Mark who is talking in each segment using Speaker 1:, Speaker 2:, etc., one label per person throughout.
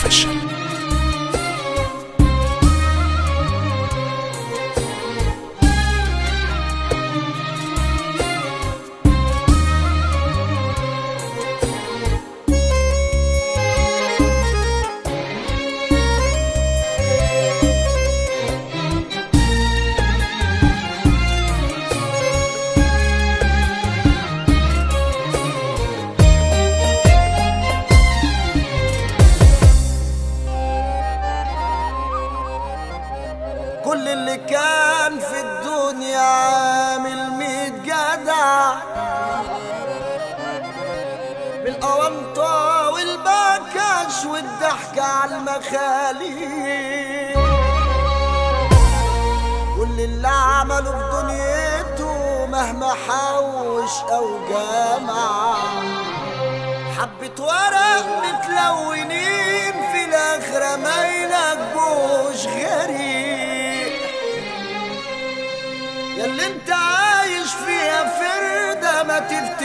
Speaker 1: اوفيشال
Speaker 2: كل اللي كان في الدنيا عامل ميت جدع بالقوانطة والبكش والضحكة على المخاليق كل اللي عمله في دنيته مهما حوش أو جمع حبة ورق متلونين في الآخرة ما ينجوش غريق ياللي انت عايش فيها فردة ما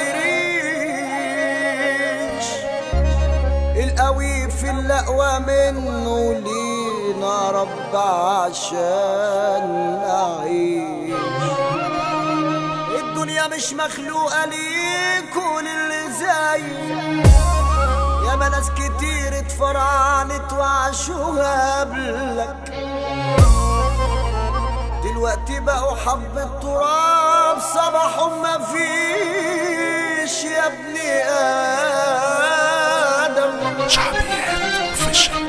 Speaker 2: تفتريش القوي في الأقوى منه لينا رب عشان نعيش الدنيا مش مخلوقة ليك وللي زي ياما ناس كتير اتفرعنت وعاشوها قبلك دلوقتي بقوا حبة تراب صباحهم مفيش يا ابني آدم
Speaker 1: شعبيات اوفيشال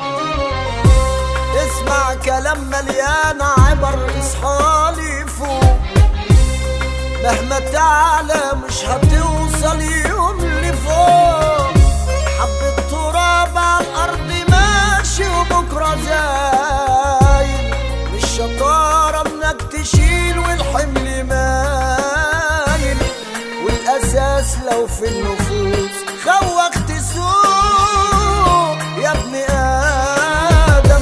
Speaker 2: اسمع كلام مليان عبر اصحالي فوق مهما تعلى مش هتوصل يوم لفوق حبة تراب على الأرض ماشي وبكرة زايل مش شطارة انك تشيل والحمل مايل والأساس لو في النفوس خوخت سوق يا ابن آدم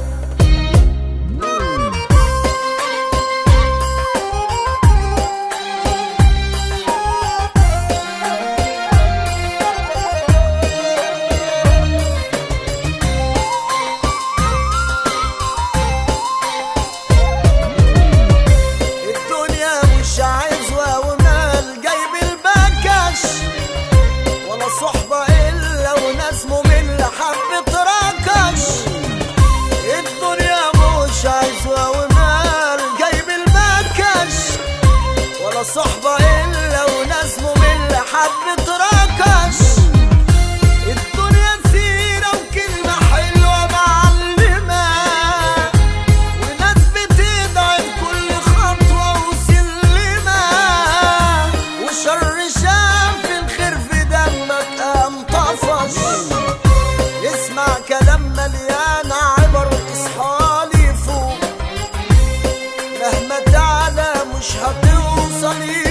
Speaker 2: الدنيا مش عزوة ومال جايب البكش ولا صحبة إلا وناس مملة حبة ركش الدنيا مش عزوة ومال جايب البكش ولا صحبة إلا وناس مملة حبة ركش الدنيا سيرة وكلمة حلوة معلمة وناس بتدعي بكل خطوة وسلمة وشر شاف الخير في دمك قام طفش اسمع كلام مليان عبر اصحالي فوق مهما تعلى مش هتوصل